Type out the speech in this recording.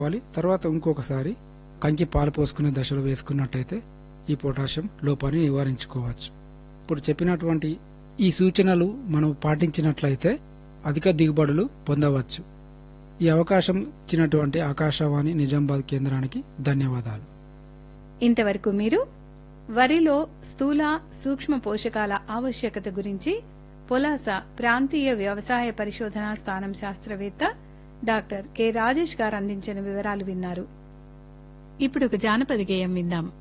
వేసుకోవాలి తర్వాత ఇంకొకసారి కంకి పాలు పోసుకునే దశలో వేసుకున్నట్టయితే ఈ పొటాషియం లోపాన్ని నివారించుకోవచ్చు ఇప్పుడు చెప్పినటువంటి ఈ సూచనలు మనం పాటించినట్లయితే అధిక దిగుబడులు పొందవచ్చు ఈ అవకాశం ఇచ్చినటువంటి ఆకాశవాణి నిజామాబాద్ కేంద్రానికి ధన్యవాదాలు ఇంతవరకు మీరు వరిలో స్థూల సూక్ష్మ పోషకాల ఆవశ్యకత గురించి పొలాస ప్రాంతీయ వ్యవసాయ పరిశోధనా స్థానం శాస్త్రవేత్త డాక్టర్ కె రాజేష్ గారు అందించిన వివరాలు విన్నారు ఇప్పుడు ఒక జానపద గేయం విందాం